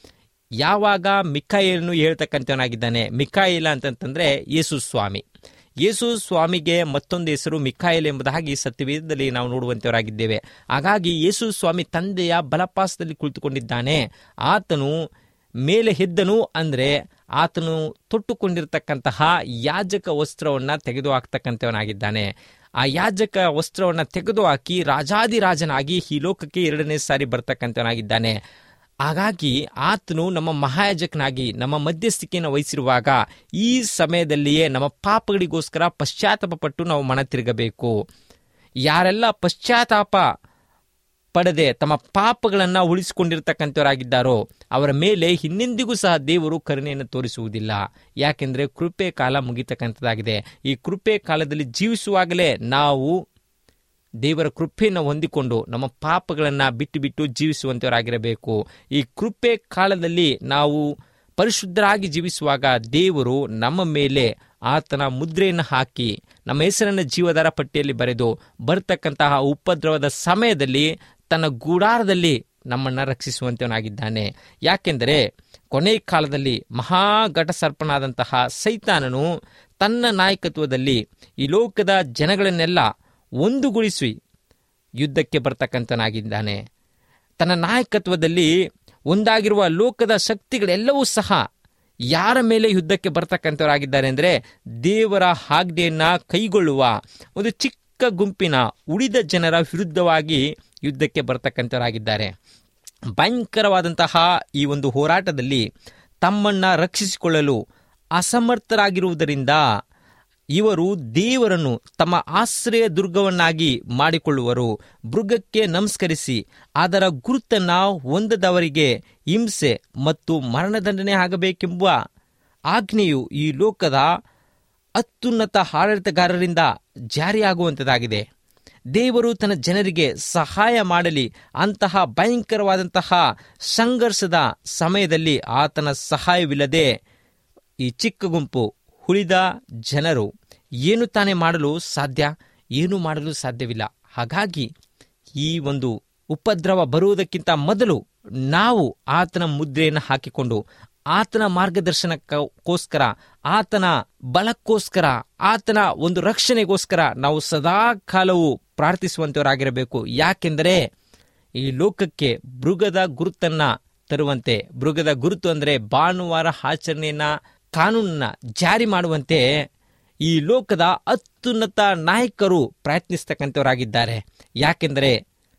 ಯಾವಾಗ ಮಿಕ್ಕಾಯೇಲನು ಹೇಳ್ತಕ್ಕಂಥವನಾಗಿದ್ದಾನೆ ಮಿಕ್ಕಾಯೇಲ ಅಂತಂತಂದ್ರೆ ಯೇಸು ಸ್ವಾಮಿ ಯೇಸು ಸ್ವಾಮಿಗೆ ಮತ್ತೊಂದು ಹೆಸರು ಮಿಕ್ಕಾಯಲ್ ಎಂಬುದಾಗಿ ಸತ್ಯವೇದದಲ್ಲಿ ನಾವು ನೋಡುವಂತವರಾಗಿದ್ದೇವೆ ಹಾಗಾಗಿ ಯೇಸು ಸ್ವಾಮಿ ತಂದೆಯ ಬಲಪಾಸದಲ್ಲಿ ಕುಳಿತುಕೊಂಡಿದ್ದಾನೆ ಆತನು ಮೇಲೆ ಎದ್ದನು ಅಂದರೆ ಆತನು ತೊಟ್ಟುಕೊಂಡಿರ್ತಕ್ಕಂತಹ ಯಾಜಕ ವಸ್ತ್ರವನ್ನು ತೆಗೆದು ಹಾಕ್ತಕ್ಕಂಥವನಾಗಿದ್ದಾನೆ ಆ ಯಾಜಕ ವಸ್ತ್ರವನ್ನು ತೆಗೆದುಹಾಕಿ ರಾಜಾದಿರಾಜನಾಗಿ ಈ ಲೋಕಕ್ಕೆ ಎರಡನೇ ಸಾರಿ ಬರ್ತಕ್ಕಂಥವನಾಗಿದ್ದಾನೆ ಹಾಗಾಗಿ ಆತನು ನಮ್ಮ ಮಹಾಯಾಜಕನಾಗಿ ನಮ್ಮ ಮಧ್ಯಸ್ಥಿಕೆಯನ್ನು ವಹಿಸಿರುವಾಗ ಈ ಸಮಯದಲ್ಲಿಯೇ ನಮ್ಮ ಪಾಪಗಳಿಗೋಸ್ಕರ ಪಶ್ಚಾತ್ತಾಪ ಪಟ್ಟು ನಾವು ಮನ ತಿರುಗಬೇಕು ಯಾರೆಲ್ಲ ಪಶ್ಚಾತ್ತಾಪ ಪಡೆದೆ ತಮ್ಮ ಪಾಪಗಳನ್ನು ಉಳಿಸಿಕೊಂಡಿರ್ತಕ್ಕಂಥವರಾಗಿದ್ದಾರೋ ಅವರ ಮೇಲೆ ಇನ್ನೆಂದಿಗೂ ಸಹ ದೇವರು ಕರುಣೆಯನ್ನು ತೋರಿಸುವುದಿಲ್ಲ ಯಾಕೆಂದರೆ ಕೃಪೆ ಕಾಲ ಮುಗಿತಕ್ಕಂಥದ್ದಾಗಿದೆ ಈ ಕೃಪೆ ಕಾಲದಲ್ಲಿ ಜೀವಿಸುವಾಗಲೇ ನಾವು ದೇವರ ಕೃಪೆಯನ್ನು ಹೊಂದಿಕೊಂಡು ನಮ್ಮ ಪಾಪಗಳನ್ನು ಬಿಟ್ಟು ಬಿಟ್ಟು ಜೀವಿಸುವಂತವರಾಗಿರಬೇಕು ಈ ಕೃಪೆ ಕಾಲದಲ್ಲಿ ನಾವು ಪರಿಶುದ್ಧರಾಗಿ ಜೀವಿಸುವಾಗ ದೇವರು ನಮ್ಮ ಮೇಲೆ ಆತನ ಮುದ್ರೆಯನ್ನು ಹಾಕಿ ನಮ್ಮ ಹೆಸರನ್ನು ಜೀವದಾರ ಪಟ್ಟಿಯಲ್ಲಿ ಬರೆದು ಬರ್ತಕ್ಕಂತಹ ಉಪದ್ರವದ ಸಮಯದಲ್ಲಿ ತನ್ನ ಗೂಡಾರದಲ್ಲಿ ನಮ್ಮನ್ನು ರಕ್ಷಿಸುವಂತವನಾಗಿದ್ದಾನೆ ಯಾಕೆಂದರೆ ಕೊನೆ ಕಾಲದಲ್ಲಿ ಮಹಾಘಟ ಸರ್ಪನಾದಂತಹ ಸೈತಾನನು ತನ್ನ ನಾಯಕತ್ವದಲ್ಲಿ ಈ ಲೋಕದ ಜನಗಳನ್ನೆಲ್ಲ ಒಂದುಗೂಡಿಸಿ ಯುದ್ಧಕ್ಕೆ ಬರ್ತಕ್ಕಂಥನಾಗಿದ್ದಾನೆ ತನ್ನ ನಾಯಕತ್ವದಲ್ಲಿ ಒಂದಾಗಿರುವ ಲೋಕದ ಶಕ್ತಿಗಳೆಲ್ಲವೂ ಸಹ ಯಾರ ಮೇಲೆ ಯುದ್ಧಕ್ಕೆ ಬರ್ತಕ್ಕಂಥವರಾಗಿದ್ದಾರೆ ಅಂದರೆ ದೇವರ ಆಜ್ಞೆಯನ್ನು ಕೈಗೊಳ್ಳುವ ಒಂದು ಚಿಕ್ಕ ಗುಂಪಿನ ಉಳಿದ ಜನರ ವಿರುದ್ಧವಾಗಿ ಯುದ್ಧಕ್ಕೆ ಬರ್ತಕ್ಕಂಥವರಾಗಿದ್ದಾರೆ ಭಯಂಕರವಾದಂತಹ ಈ ಒಂದು ಹೋರಾಟದಲ್ಲಿ ತಮ್ಮನ್ನು ರಕ್ಷಿಸಿಕೊಳ್ಳಲು ಅಸಮರ್ಥರಾಗಿರುವುದರಿಂದ ಇವರು ದೇವರನ್ನು ತಮ್ಮ ಆಶ್ರಯ ದುರ್ಗವನ್ನಾಗಿ ಮಾಡಿಕೊಳ್ಳುವರು ಮೃಗಕ್ಕೆ ನಮಸ್ಕರಿಸಿ ಅದರ ಗುರುತನ್ನ ಹೊಂದದವರಿಗೆ ಹಿಂಸೆ ಮತ್ತು ಮರಣದಂಡನೆ ಆಗಬೇಕೆಂಬ ಆಜ್ಞೆಯು ಈ ಲೋಕದ ಅತ್ಯುನ್ನತ ಆಡಳಿತಗಾರರಿಂದ ಜಾರಿಯಾಗುವಂಥದ್ದಾಗಿದೆ ದೇವರು ತನ್ನ ಜನರಿಗೆ ಸಹಾಯ ಮಾಡಲಿ ಅಂತಹ ಭಯಂಕರವಾದಂತಹ ಸಂಘರ್ಷದ ಸಮಯದಲ್ಲಿ ಆತನ ಸಹಾಯವಿಲ್ಲದೆ ಈ ಚಿಕ್ಕ ಗುಂಪು ಉಳಿದ ಜನರು ಏನು ತಾನೇ ಮಾಡಲು ಸಾಧ್ಯ ಏನು ಮಾಡಲು ಸಾಧ್ಯವಿಲ್ಲ ಹಾಗಾಗಿ ಈ ಒಂದು ಉಪದ್ರವ ಬರುವುದಕ್ಕಿಂತ ಮೊದಲು ನಾವು ಆತನ ಮುದ್ರೆಯನ್ನು ಹಾಕಿಕೊಂಡು ಆತನ ಮಾರ್ಗದರ್ಶನಕ್ಕೋಸ್ಕರ ಆತನ ಬಲಕ್ಕೋಸ್ಕರ ಆತನ ಒಂದು ರಕ್ಷಣೆಗೋಸ್ಕರ ನಾವು ಸದಾ ಕಾಲವು ಪ್ರಾರ್ಥಿಸುವಂತವರಾಗಿರಬೇಕು ಯಾಕೆಂದರೆ ಈ ಲೋಕಕ್ಕೆ ಮೃಗದ ಗುರುತನ್ನ ತರುವಂತೆ ಮೃಗದ ಗುರುತು ಅಂದರೆ ಭಾನುವಾರ ಆಚರಣೆಯನ್ನ ಕಾನೂನನ್ನ ಜಾರಿ ಮಾಡುವಂತೆ ಈ ಲೋಕದ ಅತ್ಯುನ್ನತ ನಾಯಕರು ಪ್ರಯತ್ನಿಸ್ತಕ್ಕಂಥವರಾಗಿದ್ದಾರೆ ಯಾಕೆಂದರೆ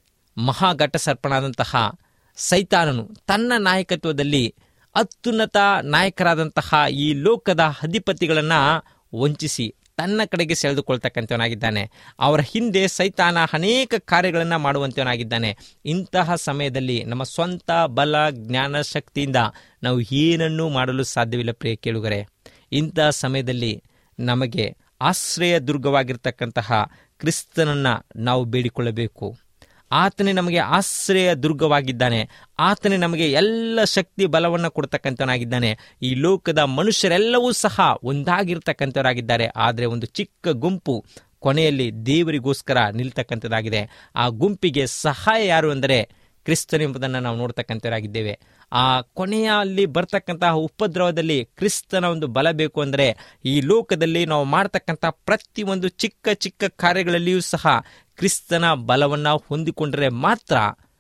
ಮಹಾಘಟ ಸರ್ಪನಾದಂತಹ ಸೈತಾನನು ತನ್ನ ನಾಯಕತ್ವದಲ್ಲಿ ಅತ್ಯುನ್ನತ ನಾಯಕರಾದಂತಹ ಈ ಲೋಕದ ಅಧಿಪತಿಗಳನ್ನ ವಂಚಿಸಿ ತನ್ನ ಕಡೆಗೆ ಸೆಳೆದುಕೊಳ್ತಕ್ಕಂಥವನಾಗಿದ್ದಾನೆ ಅವರ ಹಿಂದೆ ಸೈತಾನ ಅನೇಕ ಕಾರ್ಯಗಳನ್ನು ಮಾಡುವಂತವನಾಗಿದ್ದಾನೆ ಇಂತಹ ಸಮಯದಲ್ಲಿ ನಮ್ಮ ಸ್ವಂತ ಬಲ ಜ್ಞಾನ ಶಕ್ತಿಯಿಂದ ನಾವು ಏನನ್ನೂ ಮಾಡಲು ಸಾಧ್ಯವಿಲ್ಲ ಪ್ರಿಯ ಕೇಳುಗರೆ ಇಂತಹ ಸಮಯದಲ್ಲಿ ನಮಗೆ ಆಶ್ರಯ ದುರ್ಗವಾಗಿರ್ತಕ್ಕಂತಹ ಕ್ರಿಸ್ತನನ್ನ ನಾವು ಬೇಡಿಕೊಳ್ಳಬೇಕು ಆತನೇ ನಮಗೆ ಆಶ್ರಯ ದುರ್ಗವಾಗಿದ್ದಾನೆ ಆತನೇ ನಮಗೆ ಎಲ್ಲ ಶಕ್ತಿ ಬಲವನ್ನು ಕೊಡ್ತಕ್ಕಂಥವನಾಗಿದ್ದಾನೆ ಈ ಲೋಕದ ಮನುಷ್ಯರೆಲ್ಲವೂ ಸಹ ಒಂದಾಗಿರ್ತಕ್ಕಂಥವರಾಗಿದ್ದಾರೆ ಆದರೆ ಒಂದು ಚಿಕ್ಕ ಗುಂಪು ಕೊನೆಯಲ್ಲಿ ದೇವರಿಗೋಸ್ಕರ ನಿಲ್ತಕ್ಕಂಥದ್ದಾಗಿದೆ ಆ ಗುಂಪಿಗೆ ಸಹಾಯ ಯಾರು ಅಂದರೆ ಕ್ರಿಸ್ತನೆಂಬುದನ್ನು ನಾವು ನೋಡ್ತಕ್ಕಂಥವರಾಗಿದ್ದೇವೆ ಆ ಕೊನೆಯಲ್ಲಿ ಬರ್ತಕ್ಕಂತಹ ಉಪದ್ರವದಲ್ಲಿ ಕ್ರಿಸ್ತನ ಒಂದು ಬಲ ಬೇಕು ಅಂದರೆ ಈ ಲೋಕದಲ್ಲಿ ನಾವು ಮಾಡ್ತಕ್ಕಂಥ ಪ್ರತಿಯೊಂದು ಚಿಕ್ಕ ಚಿಕ್ಕ ಕಾರ್ಯಗಳಲ್ಲಿಯೂ ಸಹ ಕ್ರಿಸ್ತನ ಬಲವನ್ನು ಹೊಂದಿಕೊಂಡರೆ ಮಾತ್ರ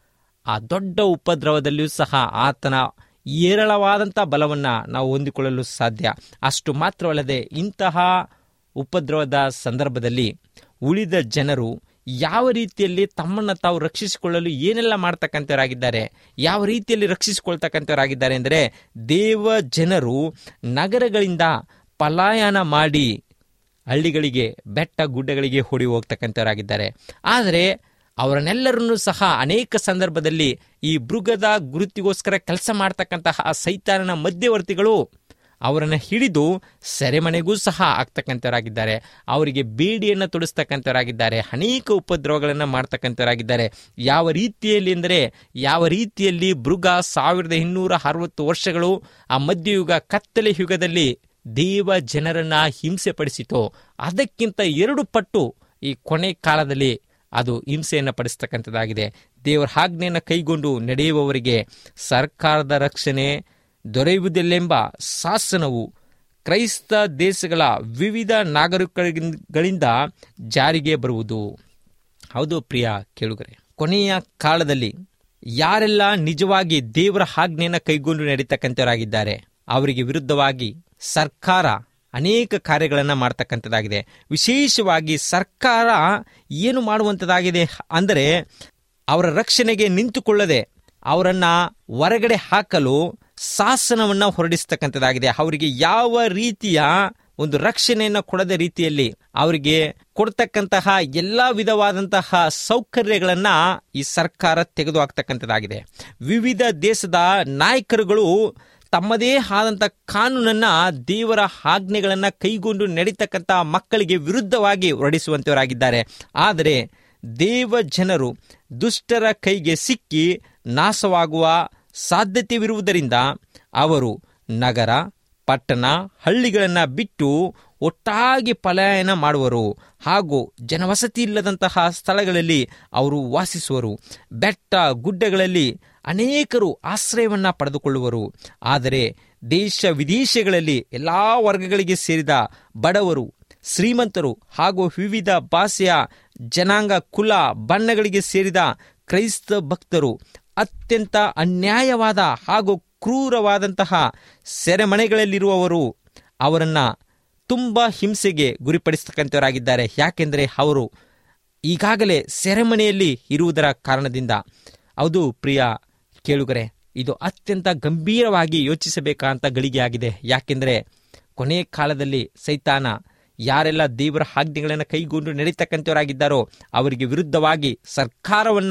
ಆ ದೊಡ್ಡ ಉಪದ್ರವದಲ್ಲಿಯೂ ಸಹ ಆತನ ಏರಳವಾದಂಥ ಬಲವನ್ನು ನಾವು ಹೊಂದಿಕೊಳ್ಳಲು ಸಾಧ್ಯ ಅಷ್ಟು ಮಾತ್ರವಲ್ಲದೆ ಇಂತಹ ಉಪದ್ರವದ ಸಂದರ್ಭದಲ್ಲಿ ಉಳಿದ ಜನರು ಯಾವ ರೀತಿಯಲ್ಲಿ ತಮ್ಮನ್ನು ತಾವು ರಕ್ಷಿಸಿಕೊಳ್ಳಲು ಏನೆಲ್ಲ ಮಾಡ್ತಕ್ಕಂಥವರಾಗಿದ್ದಾರೆ ಯಾವ ರೀತಿಯಲ್ಲಿ ರಕ್ಷಿಸಿಕೊಳ್ತಕ್ಕಂಥವರಾಗಿದ್ದಾರೆ ಅಂದರೆ ದೇವ ಜನರು ನಗರಗಳಿಂದ ಪಲಾಯನ ಮಾಡಿ ಹಳ್ಳಿಗಳಿಗೆ ಬೆಟ್ಟ ಗುಡ್ಡಗಳಿಗೆ ಹೊಡಿ ಹೋಗ್ತಕ್ಕಂಥವರಾಗಿದ್ದಾರೆ ಆದರೆ ಅವರನ್ನೆಲ್ಲರನ್ನೂ ಸಹ ಅನೇಕ ಸಂದರ್ಭದಲ್ಲಿ ಈ ಮೃಗದ ಗುರುತಿಗೋಸ್ಕರ ಕೆಲಸ ಮಾಡ್ತಕ್ಕಂತಹ ಆ ಸೈತಾನನ ಮಧ್ಯವರ್ತಿಗಳು ಅವರನ್ನು ಹಿಡಿದು ಸೆರೆಮನೆಗೂ ಸಹ ಆಗ್ತಕ್ಕಂಥವರಾಗಿದ್ದಾರೆ ಅವರಿಗೆ ಬೇಡಿಯನ್ನು ತೊಡಿಸ್ತಕ್ಕಂಥವರಾಗಿದ್ದಾರೆ ಅನೇಕ ಉಪದ್ರವಗಳನ್ನು ಮಾಡ್ತಕ್ಕಂಥವರಾಗಿದ್ದಾರೆ ಯಾವ ರೀತಿಯಲ್ಲಿ ಎಂದರೆ ಯಾವ ರೀತಿಯಲ್ಲಿ ಮೃಗ ಸಾವಿರದ ಇನ್ನೂರ ಅರವತ್ತು ವರ್ಷಗಳು ಆ ಮಧ್ಯಯುಗ ಕತ್ತಲೆ ಯುಗದಲ್ಲಿ ದೇವ ಜನರನ್ನ ಹಿಂಸೆ ಪಡಿಸಿತೋ ಅದಕ್ಕಿಂತ ಎರಡು ಪಟ್ಟು ಈ ಕೊನೆ ಕಾಲದಲ್ಲಿ ಅದು ಹಿಂಸೆಯನ್ನು ಪಡಿಸ್ತಕ್ಕಂಥದ್ದಾಗಿದೆ ದೇವರ ಆಜ್ಞೆಯನ್ನು ಕೈಗೊಂಡು ನಡೆಯುವವರಿಗೆ ಸರ್ಕಾರದ ರಕ್ಷಣೆ ದೊರೆಯುವುದಿಲ್ಲೆಂಬ ಶಾಸನವು ಕ್ರೈಸ್ತ ದೇಶಗಳ ವಿವಿಧ ನಾಗರಿಕಗಳಿಂದ ಜಾರಿಗೆ ಬರುವುದು ಹೌದು ಪ್ರಿಯ ಕೇಳುಗರೆ ಕೊನೆಯ ಕಾಲದಲ್ಲಿ ಯಾರೆಲ್ಲ ನಿಜವಾಗಿ ದೇವರ ಆಜ್ಞೆಯನ್ನು ಕೈಗೊಂಡು ನಡೀತಕ್ಕಂಥವರಾಗಿದ್ದಾರೆ ಅವರಿಗೆ ವಿರುದ್ಧವಾಗಿ ಸರ್ಕಾರ ಅನೇಕ ಕಾರ್ಯಗಳನ್ನು ಮಾಡ್ತಕ್ಕಂಥದ್ದಾಗಿದೆ ವಿಶೇಷವಾಗಿ ಸರ್ಕಾರ ಏನು ಮಾಡುವಂಥದ್ದಾಗಿದೆ ಅಂದರೆ ಅವರ ರಕ್ಷಣೆಗೆ ನಿಂತುಕೊಳ್ಳದೆ ಅವರನ್ನ ಹೊರಗಡೆ ಹಾಕಲು ಶಾಸನವನ್ನ ಹೊರಡಿಸ್ತಕ್ಕಂಥದ್ದಾಗಿದೆ ಅವರಿಗೆ ಯಾವ ರೀತಿಯ ಒಂದು ರಕ್ಷಣೆಯನ್ನು ಕೊಡದ ರೀತಿಯಲ್ಲಿ ಅವರಿಗೆ ಕೊಡ್ತಕ್ಕಂತಹ ಎಲ್ಲ ವಿಧವಾದಂತಹ ಸೌಕರ್ಯಗಳನ್ನ ಈ ಸರ್ಕಾರ ತೆಗೆದು ಹಾಕ್ತಕ್ಕಂಥದ್ದಾಗಿದೆ ವಿವಿಧ ದೇಶದ ನಾಯಕರುಗಳು ತಮ್ಮದೇ ಆದಂಥ ಕಾನೂನನ್ನ ದೇವರ ಆಜ್ಞೆಗಳನ್ನ ಕೈಗೊಂಡು ನಡೀತಕ್ಕಂಥ ಮಕ್ಕಳಿಗೆ ವಿರುದ್ಧವಾಗಿ ಹೊರಡಿಸುವಂತವರಾಗಿದ್ದಾರೆ ಆದರೆ ದೇವ ಜನರು ದುಷ್ಟರ ಕೈಗೆ ಸಿಕ್ಕಿ ನಾಶವಾಗುವ ಸಾಧ್ಯತೆವಿರುವುದರಿಂದ ಅವರು ನಗರ ಪಟ್ಟಣ ಹಳ್ಳಿಗಳನ್ನು ಬಿಟ್ಟು ಒಟ್ಟಾಗಿ ಪಲಾಯನ ಮಾಡುವರು ಹಾಗೂ ಜನವಸತಿ ಇಲ್ಲದಂತಹ ಸ್ಥಳಗಳಲ್ಲಿ ಅವರು ವಾಸಿಸುವರು ಬೆಟ್ಟ ಗುಡ್ಡಗಳಲ್ಲಿ ಅನೇಕರು ಆಶ್ರಯವನ್ನು ಪಡೆದುಕೊಳ್ಳುವರು ಆದರೆ ದೇಶ ವಿದೇಶಗಳಲ್ಲಿ ಎಲ್ಲ ವರ್ಗಗಳಿಗೆ ಸೇರಿದ ಬಡವರು ಶ್ರೀಮಂತರು ಹಾಗೂ ವಿವಿಧ ಭಾಷೆಯ ಜನಾಂಗ ಕುಲ ಬಣ್ಣಗಳಿಗೆ ಸೇರಿದ ಕ್ರೈಸ್ತ ಭಕ್ತರು ಅತ್ಯಂತ ಅನ್ಯಾಯವಾದ ಹಾಗೂ ಕ್ರೂರವಾದಂತಹ ಸೆರೆಮನೆಗಳಲ್ಲಿರುವವರು ಅವರನ್ನ ತುಂಬ ಹಿಂಸೆಗೆ ಗುರಿಪಡಿಸ್ತಕ್ಕಂಥವರಾಗಿದ್ದಾರೆ ಯಾಕೆಂದರೆ ಅವರು ಈಗಾಗಲೇ ಸೆರೆಮನೆಯಲ್ಲಿ ಇರುವುದರ ಕಾರಣದಿಂದ ಹೌದು ಪ್ರಿಯ ಕೇಳುಗರೆ ಇದು ಅತ್ಯಂತ ಗಂಭೀರವಾಗಿ ಯೋಚಿಸಬೇಕಾದಂಥ ಗಳಿಗೆ ಆಗಿದೆ ಯಾಕೆಂದರೆ ಕೊನೆಯ ಕಾಲದಲ್ಲಿ ಸೈತಾನ ಯಾರೆಲ್ಲ ದೇವರ ಆಜ್ಞೆಗಳನ್ನು ಕೈಗೊಂಡು ನಡೀತಕ್ಕಂಥವರಾಗಿದ್ದಾರೋ ಅವರಿಗೆ ವಿರುದ್ಧವಾಗಿ ಸರ್ಕಾರವನ್ನ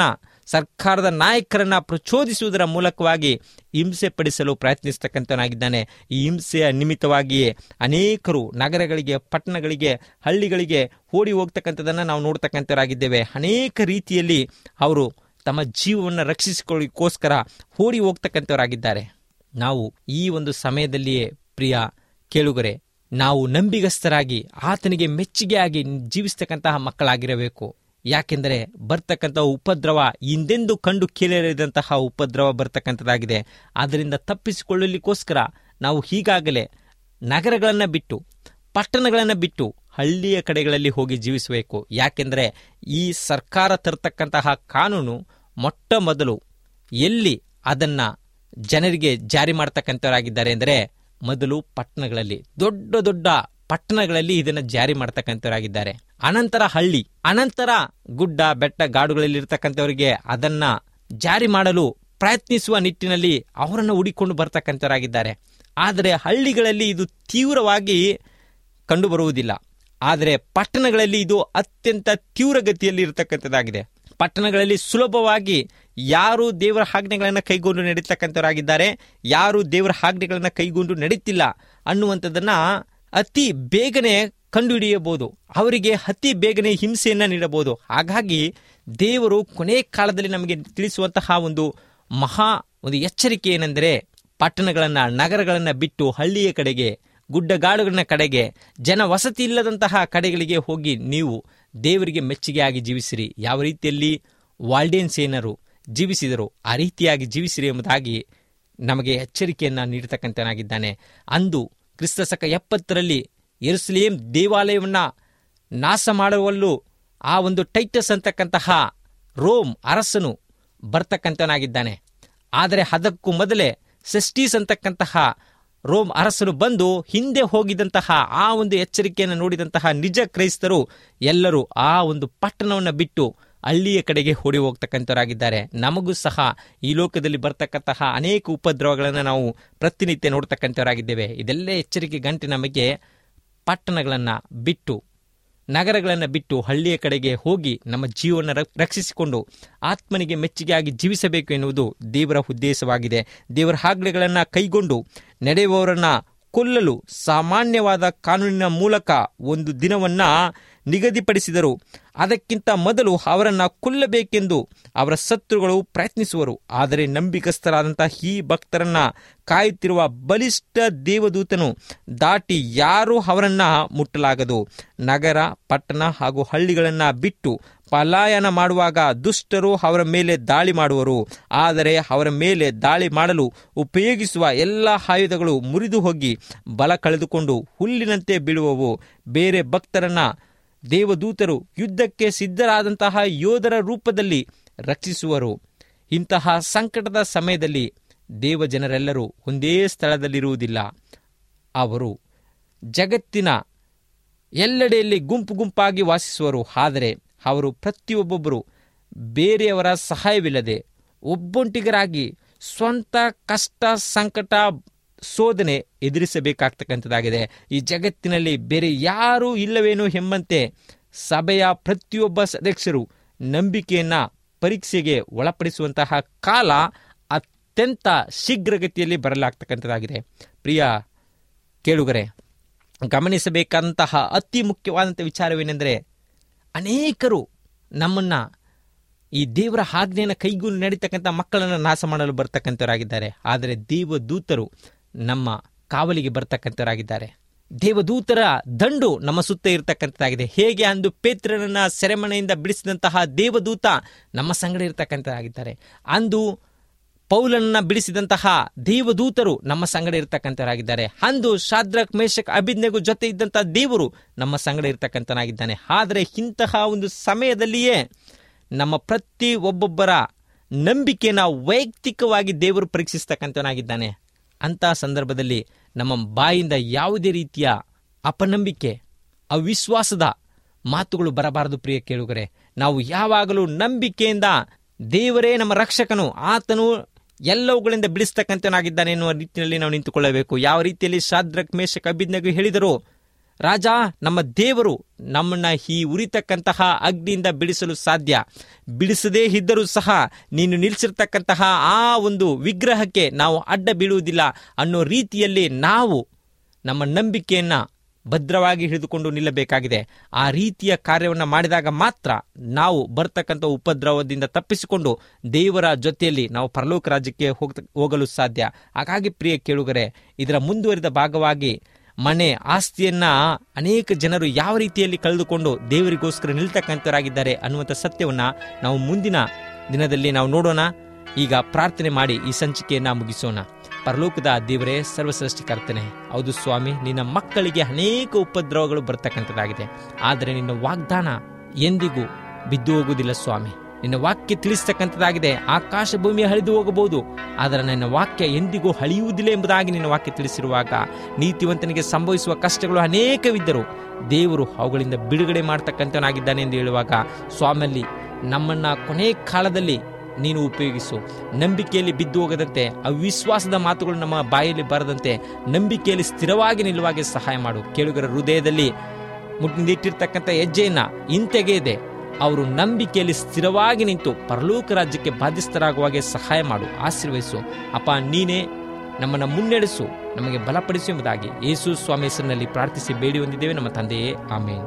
ಸರ್ಕಾರದ ನಾಯಕರನ್ನ ಪ್ರಚೋದಿಸುವುದರ ಮೂಲಕವಾಗಿ ಹಿಂಸೆ ಪಡಿಸಲು ಪ್ರಯತ್ನಿಸ್ತಕ್ಕಂಥನಾಗಿದ್ದಾನೆ ಈ ಹಿಂಸೆಯ ನಿಮಿತ್ತವಾಗಿಯೇ ಅನೇಕರು ನಗರಗಳಿಗೆ ಪಟ್ಟಣಗಳಿಗೆ ಹಳ್ಳಿಗಳಿಗೆ ಓಡಿ ಹೋಗ್ತಕ್ಕಂಥದ್ದನ್ನು ನಾವು ನೋಡ್ತಕ್ಕಂಥವರಾಗಿದ್ದೇವೆ ಅನೇಕ ರೀತಿಯಲ್ಲಿ ಅವರು ತಮ್ಮ ಜೀವವನ್ನು ರಕ್ಷಿಸಿಕೊಳ್ಳಿಕ್ಕೋಸ್ಕರ ಓಡಿ ಹೋಗ್ತಕ್ಕಂಥವರಾಗಿದ್ದಾರೆ ನಾವು ಈ ಒಂದು ಸಮಯದಲ್ಲಿಯೇ ಪ್ರಿಯ ಕೇಳುಗರೆ ನಾವು ನಂಬಿಗಸ್ತರಾಗಿ ಆತನಿಗೆ ಮೆಚ್ಚುಗೆಯಾಗಿ ಜೀವಿಸ್ತಕ್ಕಂತಹ ಮಕ್ಕಳಾಗಿರಬೇಕು ಯಾಕೆಂದರೆ ಬರ್ತಕ್ಕಂತಹ ಉಪದ್ರವ ಹಿಂದೆಂದು ಕಂಡು ಕೇಳಿರದಂತಹ ಉಪದ್ರವ ಬರ್ತಕ್ಕಂಥದ್ದಾಗಿದೆ ಆದ್ದರಿಂದ ತಪ್ಪಿಸಿಕೊಳ್ಳಲಿಕ್ಕೋಸ್ಕರ ನಾವು ಈಗಾಗಲೇ ನಗರಗಳನ್ನು ಬಿಟ್ಟು ಪಟ್ಟಣಗಳನ್ನು ಬಿಟ್ಟು ಹಳ್ಳಿಯ ಕಡೆಗಳಲ್ಲಿ ಹೋಗಿ ಜೀವಿಸಬೇಕು ಯಾಕೆಂದರೆ ಈ ಸರ್ಕಾರ ತರತಕ್ಕಂತಹ ಕಾನೂನು ಮೊಟ್ಟ ಮೊದಲು ಎಲ್ಲಿ ಅದನ್ನ ಜನರಿಗೆ ಜಾರಿ ಮಾಡ್ತಕ್ಕಂಥವರಾಗಿದ್ದಾರೆ ಅಂದರೆ ಮೊದಲು ಪಟ್ಟಣಗಳಲ್ಲಿ ದೊಡ್ಡ ದೊಡ್ಡ ಪಟ್ಟಣಗಳಲ್ಲಿ ಇದನ್ನು ಜಾರಿ ಮಾಡ್ತಕ್ಕಂಥವರಾಗಿದ್ದಾರೆ ಅನಂತರ ಹಳ್ಳಿ ಅನಂತರ ಗುಡ್ಡ ಬೆಟ್ಟ ಗಾಡುಗಳಲ್ಲಿ ಇರ್ತಕ್ಕಂಥವರಿಗೆ ಅದನ್ನ ಜಾರಿ ಮಾಡಲು ಪ್ರಯತ್ನಿಸುವ ನಿಟ್ಟಿನಲ್ಲಿ ಅವರನ್ನು ಹುಡಿಕೊಂಡು ಬರ್ತಕ್ಕಂಥವರಾಗಿದ್ದಾರೆ ಆದರೆ ಹಳ್ಳಿಗಳಲ್ಲಿ ಇದು ತೀವ್ರವಾಗಿ ಕಂಡುಬರುವುದಿಲ್ಲ ಆದರೆ ಪಟ್ಟಣಗಳಲ್ಲಿ ಇದು ಅತ್ಯಂತ ತೀವ್ರಗತಿಯಲ್ಲಿ ಇರತಕ್ಕಂಥದ್ದಾಗಿದೆ ಪಟ್ಟಣಗಳಲ್ಲಿ ಸುಲಭವಾಗಿ ಯಾರು ದೇವರ ಆಜ್ಞೆಗಳನ್ನು ಕೈಗೊಂಡು ನಡೀತಕ್ಕಂಥವರಾಗಿದ್ದಾರೆ ಯಾರು ದೇವರ ಆಜ್ಞೆಗಳನ್ನು ಕೈಗೊಂಡು ನಡೀತಿಲ್ಲ ಅನ್ನುವಂಥದ್ದನ್ನ ಅತಿ ಬೇಗನೆ ಕಂಡುಹಿಡಿಯಬಹುದು ಅವರಿಗೆ ಅತಿ ಬೇಗನೆ ಹಿಂಸೆಯನ್ನು ನೀಡಬಹುದು ಹಾಗಾಗಿ ದೇವರು ಕೊನೆ ಕಾಲದಲ್ಲಿ ನಮಗೆ ತಿಳಿಸುವಂತಹ ಒಂದು ಮಹಾ ಒಂದು ಎಚ್ಚರಿಕೆ ಏನೆಂದರೆ ಪಟ್ಟಣಗಳನ್ನು ನಗರಗಳನ್ನು ಬಿಟ್ಟು ಹಳ್ಳಿಯ ಕಡೆಗೆ ಗುಡ್ಡಗಾಡುಗಳ ಕಡೆಗೆ ಜನ ವಸತಿ ಇಲ್ಲದಂತಹ ಕಡೆಗಳಿಗೆ ಹೋಗಿ ನೀವು ದೇವರಿಗೆ ಮೆಚ್ಚುಗೆಯಾಗಿ ಜೀವಿಸಿರಿ ಯಾವ ರೀತಿಯಲ್ಲಿ ವಾಲ್ಡೇನ್ ಸೇನರು ಜೀವಿಸಿದರು ಆ ರೀತಿಯಾಗಿ ಜೀವಿಸಿರಿ ಎಂಬುದಾಗಿ ನಮಗೆ ಎಚ್ಚರಿಕೆಯನ್ನು ನೀಡತಕ್ಕಂಥನಾಗಿದ್ದಾನೆ ಅಂದು ಕ್ರಿಸ್ತಶಕ ಎಪ್ಪತ್ತರಲ್ಲಿ ಎರುಸಲೇಂ ದೇವಾಲಯವನ್ನು ನಾಶ ಮಾಡುವಲ್ಲೂ ಆ ಒಂದು ಟೈಟಸ್ ಅಂತಕ್ಕಂತಹ ರೋಮ್ ಅರಸನು ಬರ್ತಕ್ಕಂಥನಾಗಿದ್ದಾನೆ ಆದರೆ ಅದಕ್ಕೂ ಮೊದಲೇ ಸೆಸ್ಟೀಸ್ ಅಂತಕ್ಕಂತಹ ರೋಮ್ ಅರಸನು ಬಂದು ಹಿಂದೆ ಹೋಗಿದಂತಹ ಆ ಒಂದು ಎಚ್ಚರಿಕೆಯನ್ನು ನೋಡಿದಂತಹ ನಿಜ ಕ್ರೈಸ್ತರು ಎಲ್ಲರೂ ಆ ಒಂದು ಪಟ್ಟಣವನ್ನು ಬಿಟ್ಟು ಹಳ್ಳಿಯ ಕಡೆಗೆ ಓಡಿ ಹೋಗ್ತಕ್ಕಂಥವರಾಗಿದ್ದಾರೆ ನಮಗೂ ಸಹ ಈ ಲೋಕದಲ್ಲಿ ಬರ್ತಕ್ಕಂತಹ ಅನೇಕ ಉಪದ್ರವಗಳನ್ನು ನಾವು ಪ್ರತಿನಿತ್ಯ ನೋಡ್ತಕ್ಕಂಥವರಾಗಿದ್ದೇವೆ ಇದೆಲ್ಲ ಎಚ್ಚರಿಕೆ ಗಂಟೆ ನಮಗೆ ಪಟ್ಟಣಗಳನ್ನು ಬಿಟ್ಟು ನಗರಗಳನ್ನು ಬಿಟ್ಟು ಹಳ್ಳಿಯ ಕಡೆಗೆ ಹೋಗಿ ನಮ್ಮ ಜೀವನ ರಕ್ಷಿಸಿಕೊಂಡು ಆತ್ಮನಿಗೆ ಮೆಚ್ಚುಗೆಯಾಗಿ ಜೀವಿಸಬೇಕು ಎನ್ನುವುದು ದೇವರ ಉದ್ದೇಶವಾಗಿದೆ ದೇವರ ಆಜ್ಞೆಗಳನ್ನು ಕೈಗೊಂಡು ನಡೆಯುವವರನ್ನ ಕೊಲ್ಲಲು ಸಾಮಾನ್ಯವಾದ ಕಾನೂನಿನ ಮೂಲಕ ಒಂದು ದಿನವನ್ನ ನಿಗದಿಪಡಿಸಿದರು ಅದಕ್ಕಿಂತ ಮೊದಲು ಅವರನ್ನ ಕೊಲ್ಲಬೇಕೆಂದು ಅವರ ಶತ್ರುಗಳು ಪ್ರಯತ್ನಿಸುವರು ಆದರೆ ನಂಬಿಕಸ್ಥರಾದಂತಹ ಈ ಭಕ್ತರನ್ನ ಕಾಯುತ್ತಿರುವ ಬಲಿಷ್ಠ ದೇವದೂತನು ದಾಟಿ ಯಾರೂ ಅವರನ್ನ ಮುಟ್ಟಲಾಗದು ನಗರ ಪಟ್ಟಣ ಹಾಗೂ ಹಳ್ಳಿಗಳನ್ನ ಬಿಟ್ಟು ಪಲಾಯನ ಮಾಡುವಾಗ ದುಷ್ಟರು ಅವರ ಮೇಲೆ ದಾಳಿ ಮಾಡುವರು ಆದರೆ ಅವರ ಮೇಲೆ ದಾಳಿ ಮಾಡಲು ಉಪಯೋಗಿಸುವ ಎಲ್ಲ ಆಯುಧಗಳು ಮುರಿದು ಹೋಗಿ ಬಲ ಕಳೆದುಕೊಂಡು ಹುಲ್ಲಿನಂತೆ ಬೀಳುವವು ಬೇರೆ ಭಕ್ತರನ್ನ ದೇವದೂತರು ಯುದ್ಧಕ್ಕೆ ಸಿದ್ಧರಾದಂತಹ ಯೋಧರ ರೂಪದಲ್ಲಿ ರಕ್ಷಿಸುವರು ಇಂತಹ ಸಂಕಟದ ಸಮಯದಲ್ಲಿ ದೇವಜನರೆಲ್ಲರೂ ಒಂದೇ ಸ್ಥಳದಲ್ಲಿರುವುದಿಲ್ಲ ಅವರು ಜಗತ್ತಿನ ಎಲ್ಲೆಡೆಯಲ್ಲಿ ಗುಂಪು ಗುಂಪಾಗಿ ವಾಸಿಸುವರು ಆದರೆ ಅವರು ಪ್ರತಿಯೊಬ್ಬೊಬ್ಬರು ಬೇರೆಯವರ ಸಹಾಯವಿಲ್ಲದೆ ಒಬ್ಬೊಂಟಿಗರಾಗಿ ಸ್ವಂತ ಕಷ್ಟ ಸಂಕಟ ಶೋಧನೆ ಎದುರಿಸಬೇಕಾಗ್ತಕ್ಕಂಥದ್ದಾಗಿದೆ ಈ ಜಗತ್ತಿನಲ್ಲಿ ಬೇರೆ ಯಾರೂ ಇಲ್ಲವೇನೋ ಎಂಬಂತೆ ಸಭೆಯ ಪ್ರತಿಯೊಬ್ಬ ಸದಸ್ಯರು ನಂಬಿಕೆಯನ್ನ ಪರೀಕ್ಷೆಗೆ ಒಳಪಡಿಸುವಂತಹ ಕಾಲ ಅತ್ಯಂತ ಶೀಘ್ರಗತಿಯಲ್ಲಿ ಬರಲಾಗ್ತಕ್ಕಂಥದ್ದಾಗಿದೆ ಪ್ರಿಯ ಕೇಳುಗರೆ ಗಮನಿಸಬೇಕಾದಂತಹ ಅತಿ ಮುಖ್ಯವಾದಂಥ ವಿಚಾರವೇನೆಂದರೆ ಅನೇಕರು ನಮ್ಮನ್ನ ಈ ದೇವರ ಆಜ್ಞೆಯನ್ನು ಕೈಗೊಂಡು ನಡೀತಕ್ಕಂಥ ಮಕ್ಕಳನ್ನು ನಾಶ ಮಾಡಲು ಬರ್ತಕ್ಕಂಥವರಾಗಿದ್ದಾರೆ ಆದರೆ ದೇವದೂತರು ನಮ್ಮ ಕಾವಲಿಗೆ ಬರ್ತಕ್ಕಂಥವರಾಗಿದ್ದಾರೆ ದೇವದೂತರ ದಂಡು ನಮ್ಮ ಸುತ್ತ ಇರತಕ್ಕಂಥದ್ದಾಗಿದೆ ಹೇಗೆ ಅಂದು ಪೇತ್ರನನ್ನ ಸೆರೆಮನೆಯಿಂದ ಬಿಡಿಸಿದಂತಹ ದೇವದೂತ ನಮ್ಮ ಸಂಗಡ ಇರತಕ್ಕಂಥದ್ದಾಗಿದ್ದಾರೆ ಅಂದು ಪೌಲನ್ನ ಬಿಡಿಸಿದಂತಹ ದೇವದೂತರು ನಮ್ಮ ಸಂಗಡ ಇರತಕ್ಕಂಥವರಾಗಿದ್ದಾರೆ ಅಂದು ಶಾದ್ರಕ್ ಮೇಷಕ್ ಅಭಿಜ್ಞೆಗೂ ಜೊತೆ ಇದ್ದಂತಹ ದೇವರು ನಮ್ಮ ಸಂಗಡ ಇರತಕ್ಕಂಥನಾಗಿದ್ದಾನೆ ಆದರೆ ಇಂತಹ ಒಂದು ಸಮಯದಲ್ಲಿಯೇ ನಮ್ಮ ಪ್ರತಿ ಒಬ್ಬೊಬ್ಬರ ನಂಬಿಕೆನ ವೈಯಕ್ತಿಕವಾಗಿ ದೇವರು ಪರೀಕ್ಷಿಸ್ತಕ್ಕಂಥವನಾಗಿದ್ದಾನೆ ಅಂತಹ ಸಂದರ್ಭದಲ್ಲಿ ನಮ್ಮ ಬಾಯಿಂದ ಯಾವುದೇ ರೀತಿಯ ಅಪನಂಬಿಕೆ ಅವಿಶ್ವಾಸದ ಮಾತುಗಳು ಬರಬಾರದು ಪ್ರಿಯ ಕೇಳುಗರೆ ನಾವು ಯಾವಾಗಲೂ ನಂಬಿಕೆಯಿಂದ ದೇವರೇ ನಮ್ಮ ರಕ್ಷಕನು ಆತನು ಎಲ್ಲವುಗಳಿಂದ ಬಿಡಿಸ್ತಕ್ಕಂಥನಾಗಿದ್ದಾನೆ ಎನ್ನುವ ರೀತಿಯಲ್ಲಿ ನಾವು ನಿಂತುಕೊಳ್ಳಬೇಕು ಯಾವ ರೀತಿಯಲ್ಲಿ ಶಾದ್ರಕ್ ಮೇಷಕ್ ಅಭಿಜ್ಞೆಗೂ ಹೇಳಿದರು ರಾಜ ನಮ್ಮ ದೇವರು ನಮ್ಮನ್ನ ಈ ಉರಿತಕ್ಕಂತಹ ಅಗ್ನಿಯಿಂದ ಬಿಡಿಸಲು ಸಾಧ್ಯ ಬಿಡಿಸದೇ ಇದ್ದರೂ ಸಹ ನೀನು ನಿಲ್ಲಿಸಿರ್ತಕ್ಕಂತಹ ಆ ಒಂದು ವಿಗ್ರಹಕ್ಕೆ ನಾವು ಅಡ್ಡ ಬೀಳುವುದಿಲ್ಲ ಅನ್ನೋ ರೀತಿಯಲ್ಲಿ ನಾವು ನಮ್ಮ ನಂಬಿಕೆಯನ್ನ ಭದ್ರವಾಗಿ ಹಿಡಿದುಕೊಂಡು ನಿಲ್ಲಬೇಕಾಗಿದೆ ಆ ರೀತಿಯ ಕಾರ್ಯವನ್ನು ಮಾಡಿದಾಗ ಮಾತ್ರ ನಾವು ಬರ್ತಕ್ಕಂಥ ಉಪದ್ರವದಿಂದ ತಪ್ಪಿಸಿಕೊಂಡು ದೇವರ ಜೊತೆಯಲ್ಲಿ ನಾವು ಪರಲೋಕ ರಾಜ್ಯಕ್ಕೆ ಹೋಗ್ತ ಹೋಗಲು ಸಾಧ್ಯ ಹಾಗಾಗಿ ಪ್ರಿಯ ಕೇಳುಗರೆ ಇದರ ಮುಂದುವರಿದ ಭಾಗವಾಗಿ ಮನೆ ಆಸ್ತಿಯನ್ನ ಅನೇಕ ಜನರು ಯಾವ ರೀತಿಯಲ್ಲಿ ಕಳೆದುಕೊಂಡು ದೇವರಿಗೋಸ್ಕರ ನಿಲ್ತಕ್ಕಂಥವರಾಗಿದ್ದಾರೆ ಅನ್ನುವಂಥ ಸತ್ಯವನ್ನ ನಾವು ಮುಂದಿನ ದಿನದಲ್ಲಿ ನಾವು ನೋಡೋಣ ಈಗ ಪ್ರಾರ್ಥನೆ ಮಾಡಿ ಈ ಸಂಚಿಕೆಯನ್ನ ಮುಗಿಸೋಣ ಪರಲೋಕದ ದೇವರೇ ಸರ್ವಸೃಷ್ಟಿಕರ್ತನೆ ಹೌದು ಸ್ವಾಮಿ ನಿನ್ನ ಮಕ್ಕಳಿಗೆ ಅನೇಕ ಉಪದ್ರವಗಳು ಬರ್ತಕ್ಕಂಥದ್ದಾಗಿದೆ ಆದರೆ ನಿನ್ನ ವಾಗ್ದಾನ ಎಂದಿಗೂ ಬಿದ್ದು ಹೋಗುವುದಿಲ್ಲ ಸ್ವಾಮಿ ನಿನ್ನ ವಾಕ್ಯ ತಿಳಿಸ್ತಕ್ಕಂಥದ್ದಾಗಿದೆ ಆಕಾಶ ಭೂಮಿ ಹರಿದು ಹೋಗಬಹುದು ಆದರೆ ನನ್ನ ವಾಕ್ಯ ಎಂದಿಗೂ ಹಳಿಯುವುದಿಲ್ಲ ಎಂಬುದಾಗಿ ನಿನ್ನ ವಾಕ್ಯ ತಿಳಿಸಿರುವಾಗ ನೀತಿವಂತನಿಗೆ ಸಂಭವಿಸುವ ಕಷ್ಟಗಳು ಅನೇಕವಿದ್ದರು ದೇವರು ಅವುಗಳಿಂದ ಬಿಡುಗಡೆ ಮಾಡ್ತಕ್ಕಂಥವನಾಗಿದ್ದಾನೆ ಎಂದು ಹೇಳುವಾಗ ಸ್ವಾಮಿಯಲ್ಲಿ ನಮ್ಮನ್ನ ಕೊನೆ ಕಾಲದಲ್ಲಿ ನೀನು ಉಪಯೋಗಿಸು ನಂಬಿಕೆಯಲ್ಲಿ ಬಿದ್ದು ಹೋಗದಂತೆ ಅವಿಶ್ವಾಸದ ಮಾತುಗಳು ನಮ್ಮ ಬಾಯಲ್ಲಿ ಬರದಂತೆ ನಂಬಿಕೆಯಲ್ಲಿ ಸ್ಥಿರವಾಗಿ ನಿಲ್ಲುವಾಗೆ ಸಹಾಯ ಮಾಡು ಕೇಳುಗರ ಹೃದಯದಲ್ಲಿ ಮುಟ್ಟಿಟ್ಟಿರ್ತಕ್ಕಂಥ ಹೆಜ್ಜೆಯನ್ನ ಹಿಂತೆಗೆಯದೆ ಅವರು ನಂಬಿಕೆಯಲ್ಲಿ ಸ್ಥಿರವಾಗಿ ನಿಂತು ಪರಲೋಕ ರಾಜ್ಯಕ್ಕೆ ಬಾಧ್ಯಸ್ಥರಾಗುವಾಗೆ ಸಹಾಯ ಮಾಡು ಆಶೀರ್ವಹಿಸು ಅಪ್ಪ ನೀನೇ ನಮ್ಮನ್ನು ಮುನ್ನಡೆಸು ನಮಗೆ ಬಲಪಡಿಸು ಎಂಬುದಾಗಿ ಯೇಸು ಸ್ವಾಮಿ ಹೆಸರಿನಲ್ಲಿ ಪ್ರಾರ್ಥಿಸಿ ಬೇಡಿ ಹೊಂದಿದ್ದೇವೆ ನಮ್ಮ ತಂದೆಯೇ ಆಮೇನ್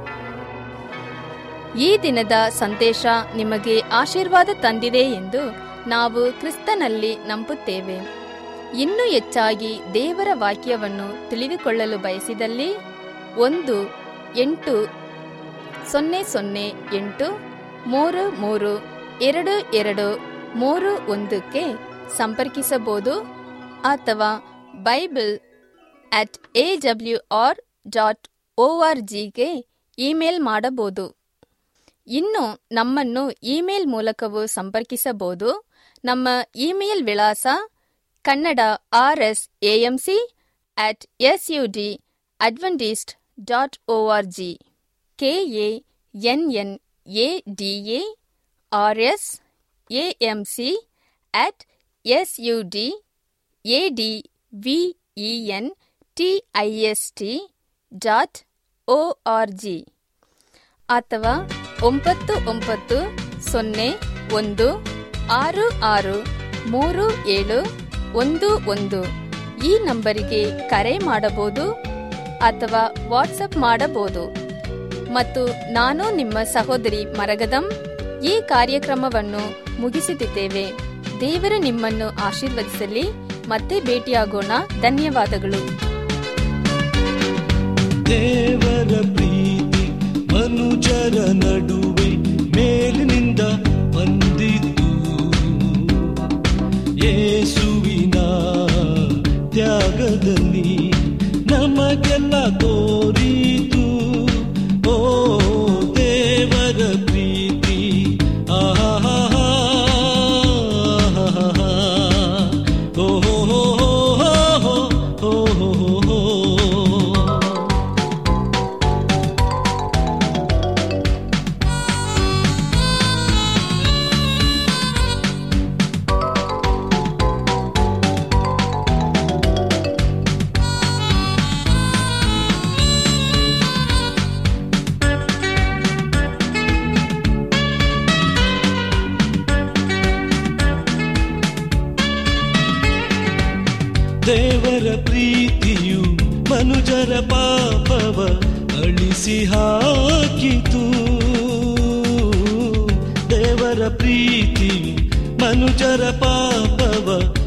ಈ ದಿನದ ಸಂದೇಶ ನಿಮಗೆ ಆಶೀರ್ವಾದ ತಂದಿದೆ ಎಂದು ನಾವು ಕ್ರಿಸ್ತನಲ್ಲಿ ನಂಬುತ್ತೇವೆ ಇನ್ನೂ ಹೆಚ್ಚಾಗಿ ದೇವರ ವಾಕ್ಯವನ್ನು ತಿಳಿದುಕೊಳ್ಳಲು ಬಯಸಿದಲ್ಲಿ ಒಂದು ಎಂಟು ಸೊನ್ನೆ ಸೊನ್ನೆ ಎಂಟು ಮೂರು ಮೂರು ಎರಡು ಎರಡು ಮೂರು ಒಂದಕ್ಕೆ ಸಂಪರ್ಕಿಸಬಹುದು ಅಥವಾ bible at A W R dot O R ಜಿಗೆ ಇಮೇಲ್ ಮಾಡಬಹುದು ಇನ್ನು ನಮ್ಮನ್ನು ಇಮೇಲ್ ಮೂಲಕವೂ ಸಂಪರ್ಕಿಸಬಹುದು ನಮ್ಮ ಇಮೇಲ್ ವಿಳಾಸ Kannada R S A M C at S U D adventist dot O R G K A N N A D A R S A M C at S U D A D V E N T I S T dot O R G ಅಥವಾ ಒಂಬತ್ತು ಒಂಬತ್ತು ಸೊನ್ನೆ ಒಂದು ಆರು ಆರು ಮೂರು ಏಳು ಒಂದು ಒಂದು ಈ ನಂಬರಿಗೆ ಕರೆ ಮಾಡಬಹುದು ಅಥವಾ ವಾಟ್ಸಪ್ ಮಾಡಬಹುದು ಮತ್ತು ನಾನು ನಿಮ್ಮ ಸಹೋದರಿ ಮರಗದಂ ಈ ಕಾರ್ಯಕ್ರಮವನ್ನು ಮುಗಿಸುತ್ತಿದ್ದೇವೆ ದೇವರು ನಿಮ್ಮನ್ನು ಆಶೀರ್ವದಿಸಲಿ ಮತ್ತೆ ಭೇಟಿಯಾಗೋಣ ಧನ್ಯವಾದಗಳು ದೇವರ ಪ್ರೀತಿ ಮನುಜರ ನಡುವೆ ಮೇಲಿನಿಂದ ಬಂದಿತು ಯೇಸುವಿನ ತ್ಯಾಗದಲ್ಲಿ ನಮಗೆಲ್ಲ ತೋರಿತು ಓ ದೇವರ ಪ್ರೀತಿ ಆಹಾ ಓ ಹೋ ಹೋ ಹೋ ಹೋ ಹೋ ಹೋ ದೇವರ ಪ್ರೀತಿಯು ಮನುಜರ ಪಾಪವ ಅಳಿಸಿ ಹಾಕಿತು ದೇವರ ಪ್ರೀತಿಯು ಮನುಜರ ಪಾಪವ